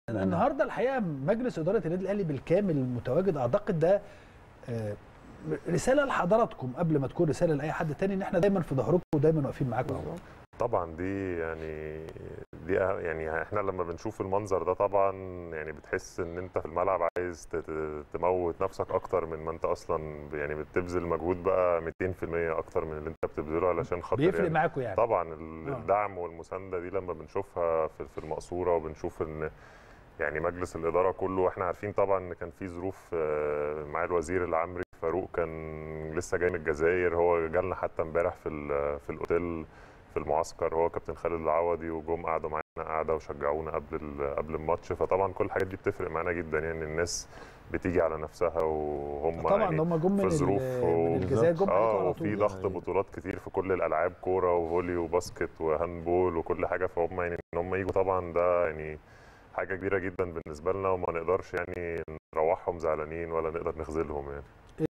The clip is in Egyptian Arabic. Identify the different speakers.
Speaker 1: النهارده الحقيقه مجلس اداره النادي الاهلي بالكامل متواجد اعتقد ده آه، رساله لحضراتكم قبل ما تكون رساله لاي حد تاني ان احنا دايما في ظهركم ودايما واقفين معاكم
Speaker 2: طبعا دي يعني دي يعني احنا لما بنشوف المنظر ده طبعا يعني بتحس ان انت في الملعب عايز ت- تموت نفسك اكتر من ما انت اصلا يعني بتبذل مجهود بقى 200% اكتر من اللي انت بتبذله علشان خاطر
Speaker 1: بيفرق
Speaker 2: يعني
Speaker 1: معاكم يعني
Speaker 2: طبعا ال-
Speaker 1: آه.
Speaker 2: الدعم والمسانده دي لما بنشوفها في في المقصوره وبنشوف ان يعني مجلس الاداره كله احنا عارفين طبعا ان كان في ظروف آه، مع الوزير العمري فاروق كان لسه جاي من الجزائر هو جالنا حتى امبارح في ال- في الاوتيل في المعسكر هو كابتن خالد العوضي وجم قعدوا معانا قعده وشجعونا قبل ال- قبل الماتش فطبعا كل الحاجات دي بتفرق معانا جدا يعني الناس بتيجي على نفسها وهم
Speaker 1: طبعا
Speaker 2: يعني
Speaker 1: هم جم من
Speaker 2: في
Speaker 1: ال-
Speaker 2: ظروف
Speaker 1: من الجزائر جم عليكم
Speaker 2: اه
Speaker 1: على
Speaker 2: وفي
Speaker 1: طول
Speaker 2: ضغط
Speaker 1: يعني.
Speaker 2: بطولات كتير في كل الالعاب كوره وفولي وباسكت وهاندبول وكل حاجه فهم يعني ان هم يجوا طبعا ده يعني حاجه كبيره جدا بالنسبه لنا وما نقدرش يعني نروحهم زعلانين ولا نقدر نخذلهم يعني